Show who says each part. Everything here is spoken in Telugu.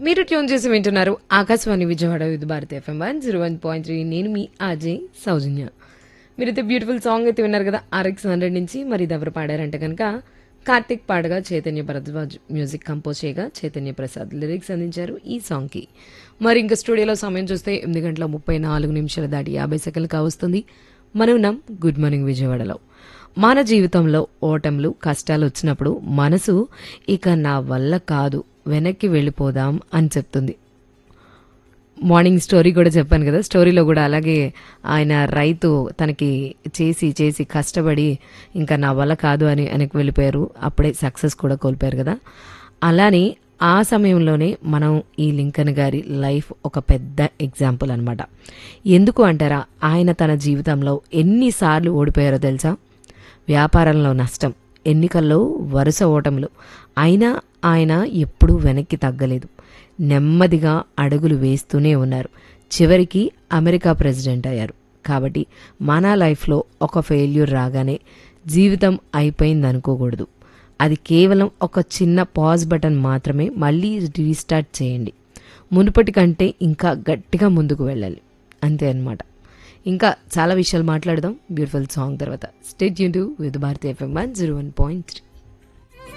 Speaker 1: మీరు ట్యూన్ చేసి వింటున్నారు Akashvani Vijayawada with Bharati FM one zero one point three నేను మీ అజయ్ సౌజన్య మీరైతే బ్యూటిఫుల్ సాంగ్ అయితే విన్నారు కదా ఆర్ఎక్స్ హండ్రెడ్ నుంచి మరి ఇది ఎవరు పాడారంటే కనుక కార్తిక్ పాడగా చైతన్య భరద్వాజ్ మ్యూజిక్ కంపోజ్ చేయగా చైతన్య ప్రసాద్ లిరిక్స్ అందించారు ఈ సాంగ్కి మరి ఇంకా స్టూడియోలో సమయం చూస్తే ఎనిమిది గంటల ముప్పై నాలుగు నిమిషాల దాటి యాభై సెకండ్లు కావస్తుంది మనం ఉన్నాం గుడ్ మార్నింగ్ విజయవాడలో మన జీవితంలో ఓటములు కష్టాలు వచ్చినప్పుడు మనసు ఇక నా వల్ల కాదు వెనక్కి వెళ్ళిపోదాం అని చెప్తుంది మార్నింగ్ స్టోరీ కూడా చెప్పాను కదా స్టోరీలో కూడా అలాగే ఆయన రైతు తనకి చేసి చేసి కష్టపడి ఇంకా నా వల్ల కాదు అని వెనక్కి వెళ్ళిపోయారు అప్పుడే సక్సెస్ కూడా కోల్పోయారు కదా అలానే ఆ సమయంలోనే మనం ఈ లింకన్ గారి లైఫ్ ఒక పెద్ద ఎగ్జాంపుల్ అనమాట ఎందుకు అంటారా ఆయన తన జీవితంలో ఎన్నిసార్లు ఓడిపోయారో తెలుసా వ్యాపారంలో నష్టం ఎన్నికల్లో వరుస ఓటములు అయినా ఆయన ఎప్పుడూ వెనక్కి తగ్గలేదు నెమ్మదిగా అడుగులు వేస్తూనే ఉన్నారు చివరికి అమెరికా ప్రెసిడెంట్ అయ్యారు కాబట్టి మన లైఫ్లో ఒక ఫెయిల్యూర్ రాగానే జీవితం అయిపోయింది అనుకోకూడదు అది కేవలం ఒక చిన్న పాజ్ బటన్ మాత్రమే మళ్ళీ రీస్టార్ట్ చేయండి మునుపటి కంటే ఇంకా గట్టిగా ముందుకు వెళ్ళాలి అంతే అన్నమాట ఇంకా చాలా విషయాలు మాట్లాడదాం బ్యూటిఫుల్ సాంగ్ తర్వాత స్టేట్ యూన్ with Bharati FM one zero one point three